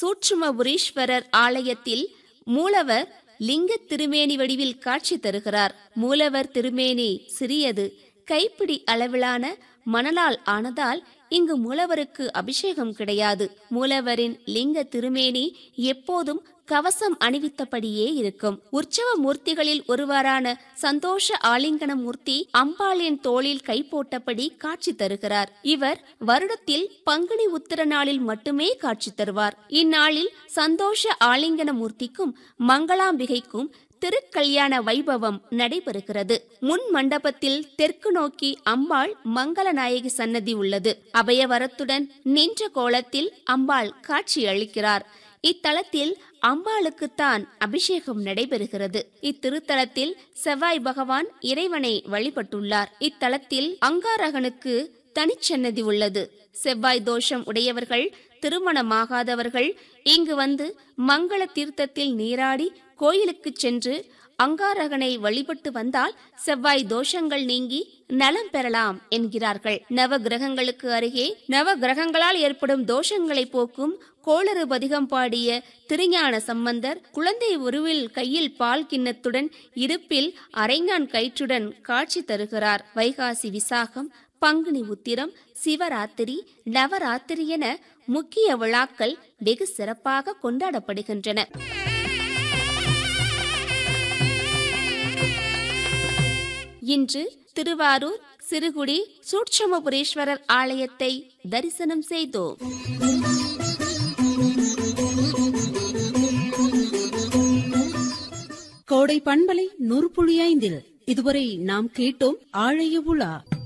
சூட்சுமபுரீஸ்வரர் ஆலயத்தில் மூலவர் லிங்க திருமேனி வடிவில் காட்சி தருகிறார் மூலவர் திருமேனி சிறியது கைப்பிடி அளவிலான மணலால் ஆனதால் இங்கு மூலவருக்கு அபிஷேகம் கிடையாது மூலவரின் லிங்க திருமேனி எப்போதும் கவசம் அணிவித்தபடியே இருக்கும் உற்சவ மூர்த்திகளில் ஒருவரான சந்தோஷ ஆலிங்கன மூர்த்தி அம்பாளின் தோளில் கை போட்டபடி காட்சி தருகிறார் இவர் வருடத்தில் பங்குனி உத்திர நாளில் மட்டுமே காட்சி தருவார் இந்நாளில் சந்தோஷ ஆலிங்கன மூர்த்திக்கும் மங்களாம்பிகைக்கும் திருக்கல்யாண வைபவம் நடைபெறுகிறது முன் மண்டபத்தில் தெற்கு நோக்கி அம்பாள் மங்களநாயகி சன்னதி உள்ளது அபயவரத்துடன் நின்ற கோலத்தில் அம்பாள் காட்சி அளிக்கிறார் இத்தலத்தில் அம்பாளுக்குத்தான் அபிஷேகம் நடைபெறுகிறது இத்திருத்தலத்தில் செவ்வாய் பகவான் இறைவனை வழிபட்டுள்ளார் இத்தலத்தில் அங்காரகனுக்கு தனிச்சன்னதி உள்ளது செவ்வாய் தோஷம் உடையவர்கள் திருமணமாகாதவர்கள் இங்கு வந்து மங்கள தீர்த்தத்தில் நீராடி கோயிலுக்கு சென்று அங்காரகனை வழிபட்டு வந்தால் செவ்வாய் தோஷங்கள் நீங்கி நலம் பெறலாம் என்கிறார்கள் நவ கிரகங்களுக்கு அருகே நவ கிரகங்களால் ஏற்படும் தோஷங்களை போக்கும் கோளறு பதிகம் பாடிய திருஞான சம்பந்தர் குழந்தை உருவில் கையில் பால் கிண்ணத்துடன் இடுப்பில் அரைஞான் கயிற்றுடன் காட்சி தருகிறார் வைகாசி விசாகம் பங்குனி உத்திரம் சிவராத்திரி நவராத்திரி என முக்கிய விழாக்கள் வெகு சிறப்பாக கொண்டாடப்படுகின்றன இன்று திருவாரூர் சிறுகுடி சூட்சமபுரீஸ்வரர் ஆலயத்தை தரிசனம் செய்தோம் கோடை பண்பலை நூறு புள்ளி ஐந்தில் இதுவரை நாம் கேட்டோம் ஆழைய உலா